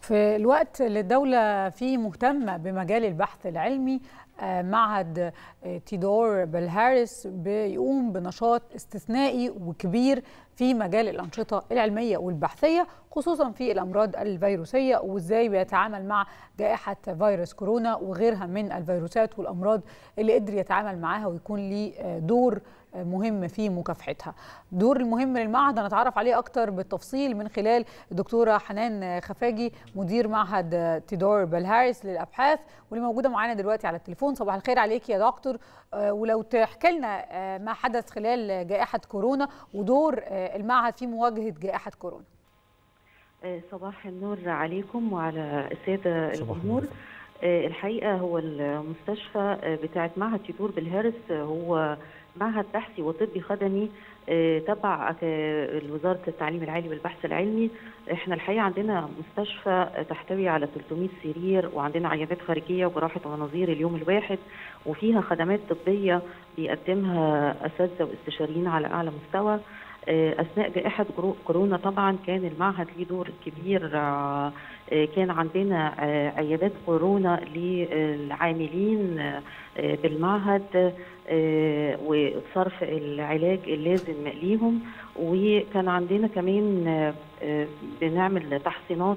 في الوقت اللي الدولة فيه مهتمة بمجال البحث العلمي معهد تيدور بالهارس بيقوم بنشاط استثنائي وكبير في مجال الأنشطة العلمية والبحثية خصوصا في الأمراض الفيروسية وإزاي بيتعامل مع جائحة فيروس كورونا وغيرها من الفيروسات والأمراض اللي قدر يتعامل معاها ويكون ليه دور مهم في مكافحتها دور المهم للمعهد هنتعرف عليه أكتر بالتفصيل من خلال الدكتورة حنان خفاجي مدير معهد تيدور بالهارس للأبحاث واللي موجودة معانا دلوقتي على التليفون صباح الخير عليك يا دكتور ولو تحكي لنا ما حدث خلال جائحة كورونا ودور المعهد في مواجهة جائحة كورونا صباح النور عليكم وعلى السادة الجمهور الحقيقة هو المستشفى بتاعت معهد تيدور بالهارس هو معهد بحثي وطبي خدمي تبع وزارة التعليم العالي والبحث العلمي احنا الحقيقة عندنا مستشفى تحتوي على 300 سرير وعندنا عيادات خارجية وجراحة ومناظير اليوم الواحد وفيها خدمات طبية بيقدمها أساتذة واستشاريين على أعلى مستوى اثناء جائحه كورونا طبعا كان المعهد ليه دور كبير كان عندنا عيادات كورونا للعاملين بالمعهد وصرف العلاج اللازم ليهم وكان عندنا كمان بنعمل تحصينات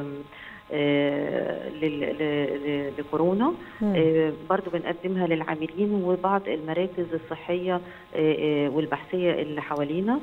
لكورونا برضو بنقدمها للعاملين وبعض المراكز الصحية والبحثية اللي حوالينا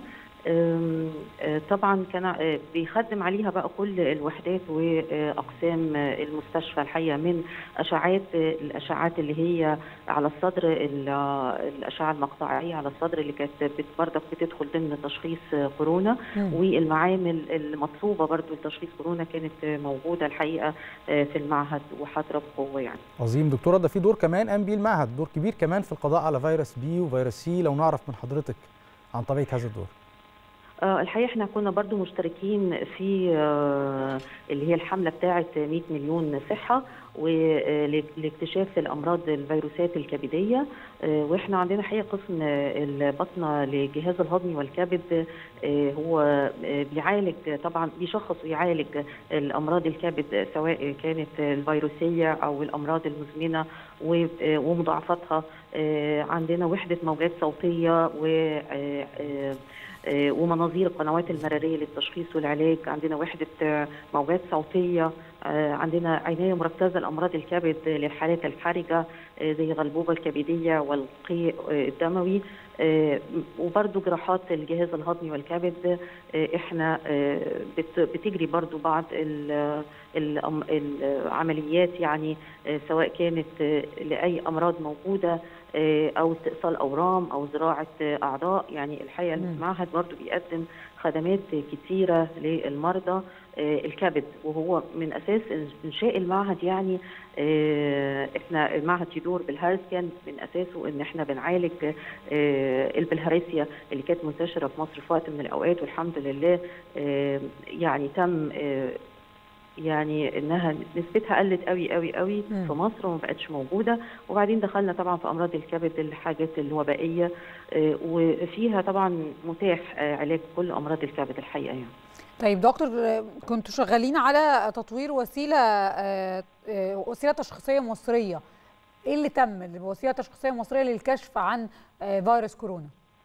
طبعا كان بيخدم عليها بقى كل الوحدات واقسام المستشفى الحقيقه من اشعات الاشعات اللي هي على الصدر الاشعه المقطعيه على الصدر اللي كانت برضك بتدخل ضمن تشخيص كورونا والمعامل المطلوبه برضو لتشخيص كورونا كانت موجوده الحقيقه في المعهد وحاضره بقوه يعني. عظيم دكتوره ده في دور كمان قام بيه المعهد دور كبير كمان في القضاء على فيروس بي وفيروس سي لو نعرف من حضرتك عن طبيعه هذا الدور. الحقيقه احنا كنا برضو مشتركين في اللي هي الحمله بتاعه 100 مليون صحه ولاكتشاف الامراض الفيروسات الكبديه واحنا عندنا حقيقه قسم البطنه للجهاز الهضمي والكبد هو بيعالج طبعا بيشخص ويعالج الامراض الكبد سواء كانت الفيروسيه او الامراض المزمنه ومضاعفاتها عندنا وحده موجات صوتيه و ومناظير القنوات المراريه للتشخيص والعلاج عندنا وحده موجات صوتيه عندنا عنايه مركزه لامراض الكبد للحالات الحرجه زي غلبوبه الكبديه والقيء الدموي وبرضو جراحات الجهاز الهضمي والكبد احنا بتجري برضو بعض العمليات يعني سواء كانت لاي امراض موجوده او استئصال اورام او زراعه اعضاء يعني الحقيقه المعهد برضو بيقدم خدمات كثيره للمرضى الكبد وهو من اساس انشاء المعهد يعني احنا المعهد تيدور بالهارس كان من اساسه ان احنا بنعالج البلهارسيا اللي كانت منتشره في مصر في وقت من الاوقات والحمد لله يعني تم يعني انها نسبتها قلت قوي قوي قوي م. في مصر وما بقتش موجوده وبعدين دخلنا طبعا في امراض الكبد الحاجات الوبائيه وفيها طبعا متاح علاج كل امراض الكبد الحقيقه يعني طيب دكتور كنتوا شغالين على تطوير وسيله وسيله تشخيصيه مصريه ايه اللي تم الوسيله التشخيصيه المصريه للكشف عن فيروس كورونا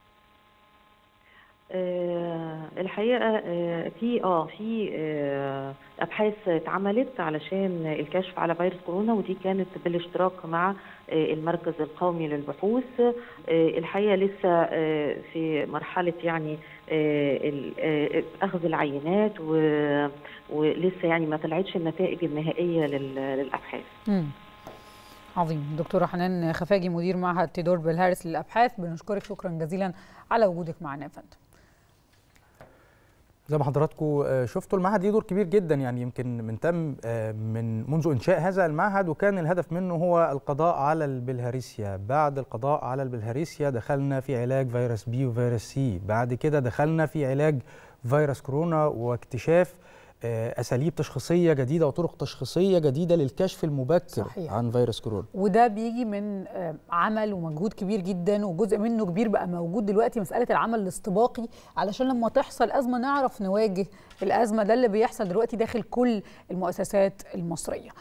أه الحقيقه أه في اه في أه ابحاث اتعملت علشان الكشف على فيروس كورونا ودي كانت بالاشتراك مع المركز القومي للبحوث الحقيقه لسه في مرحله يعني اخذ العينات ولسه يعني ما طلعتش النتائج النهائيه للابحاث. مم. عظيم دكتوره حنان خفاجي مدير معهد تيدور بالهارس للابحاث بنشكرك شكرا جزيلا على وجودك معنا يا فندم. زي ما حضراتكم شفتوا المعهد ليه دور كبير جدا يعني يمكن من تم من منذ انشاء هذا المعهد وكان الهدف منه هو القضاء على البلهارسيا بعد القضاء على البلهارسيا دخلنا في علاج فيروس بي وفيروس سي بعد كده دخلنا في علاج فيروس كورونا واكتشاف اساليب تشخيصيه جديده وطرق تشخيصيه جديده للكشف المبكر صحيح. عن فيروس كورونا وده بيجي من عمل ومجهود كبير جدا وجزء منه كبير بقى موجود دلوقتي مساله العمل الاستباقي علشان لما تحصل ازمه نعرف نواجه الازمه ده اللي بيحصل دلوقتي داخل كل المؤسسات المصريه